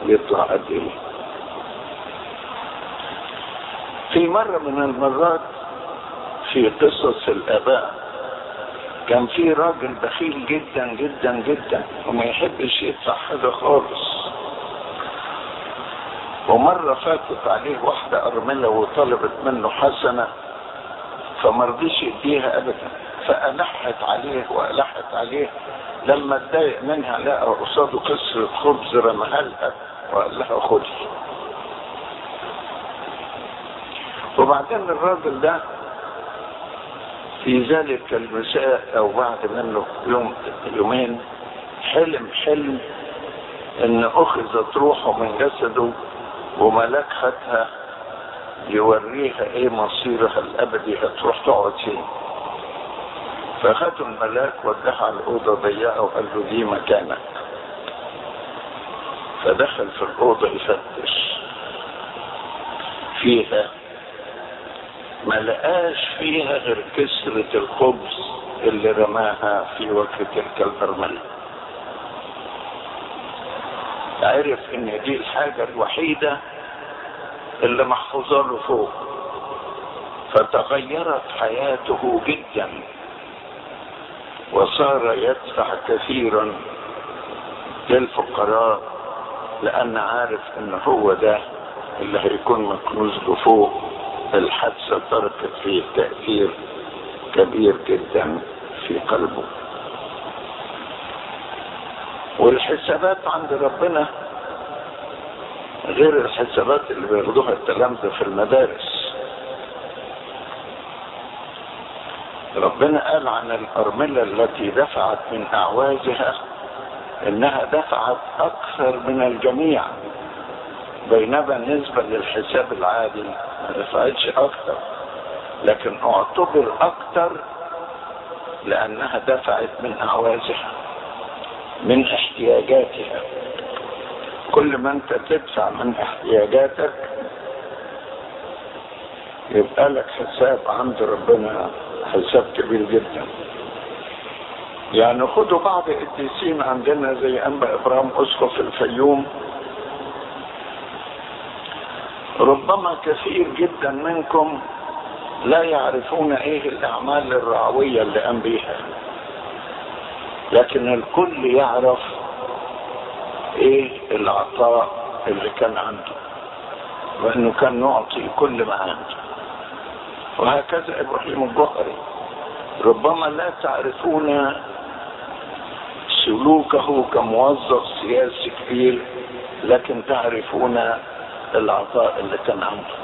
يطلع قد ايه في مرة من المرات في قصص الآباء كان في راجل بخيل جدا جدا جدا وما يحبش يدفع حاجة خالص ومرة فاتت عليه واحدة أرملة وطلبت منه حسنة فما رضيش يديها أبدا فألحت عليه وألحت عليه لما اتضايق منها لقى قصاده كسرة خبز رماها لها وقال لها خدي وبعدين الراجل ده في ذلك المساء او بعد منه يوم يومين حلم حلم ان اخذت روحه من جسده وملاك خدها يوريها ايه مصيرها الابدي هتروح تقعد فين فخدوا الملاك وداها على الاوضه ضيقه وقال له دي مكانك فدخل في الاوضه يفتش فيها ما لقاش فيها غير كسرة الخبز اللي رماها في وجه تلك الأرملة عرف ان دي الحاجة الوحيدة اللي محفوظة له فوق فتغيرت حياته جدا وصار يدفع كثيرا للفقراء لأن عارف ان هو ده اللي هيكون مكنوز له فوق الحادثة تركت فيه تأثير كبير جدا في قلبه والحسابات عند ربنا غير الحسابات اللي بياخدوها التلامذة في المدارس ربنا قال عن الأرملة التي دفعت من أعوازها إنها دفعت أكثر من الجميع بينما بالنسبة للحساب العادي ما دفعتش اكتر لكن اعتبر اكتر لانها دفعت من اعوازها من احتياجاتها كل ما انت تدفع من احتياجاتك يبقى لك حساب عند ربنا حساب كبير جدا يعني خدوا بعض القديسين عندنا زي انبا ابراهيم اسقف الفيوم ربما كثير جدا منكم لا يعرفون ايه الاعمال الرعوية اللي قام بيها لكن الكل يعرف ايه العطاء اللي كان عنده وانه كان يعطي كل ما عنده وهكذا ابراهيم الجوهري ربما لا تعرفون سلوكه كموظف سياسي كبير لكن تعرفون العطاء اللي كان عنده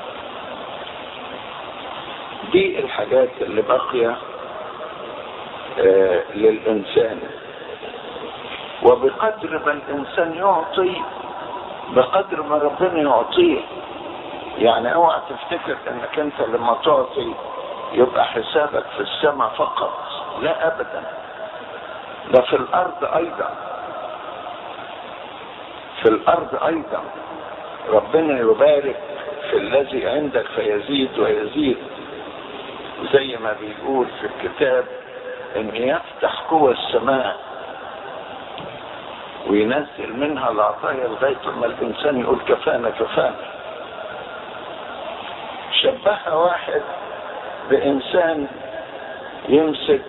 دي الحاجات اللي باقية آه للإنسان وبقدر ما الإنسان يعطي بقدر ما ربنا يعطيه يعني اوعى تفتكر انك انت لما تعطي يبقى حسابك في السماء فقط لا ابدا ده في الارض ايضا في الارض ايضا ربنا يبارك في الذي عندك فيزيد ويزيد زي ما بيقول في الكتاب ان يفتح قوى السماء وينزل منها العطايا لغايه ما الانسان يقول كفانا كفانا شبهها واحد بانسان يمسك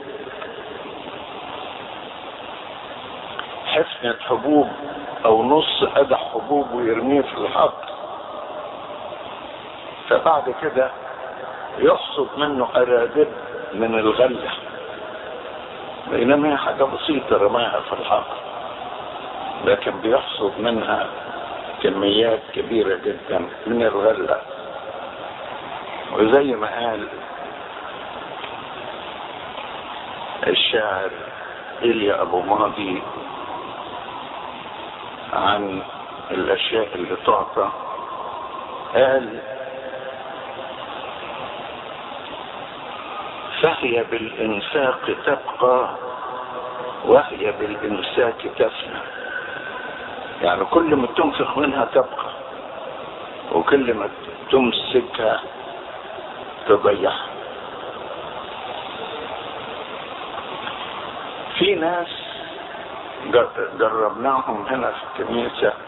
حفنة حبوب او نص قدح حبوب ويرميه في الحق فبعد كده يحصد منه أرادب من الغلة بينما هي حاجة بسيطة رماها في الحق لكن بيحصد منها كميات كبيرة جدا من الغلة وزي ما قال الشاعر إيليا أبو ماضي عن الأشياء اللي تعطى قال فهي بالإنفاق تبقى وهي بالإمساك تفنى يعني كل ما تنفق منها تبقى وكل ما تمسكها تضيعها في ناس جربناهم هنا في الكنيسة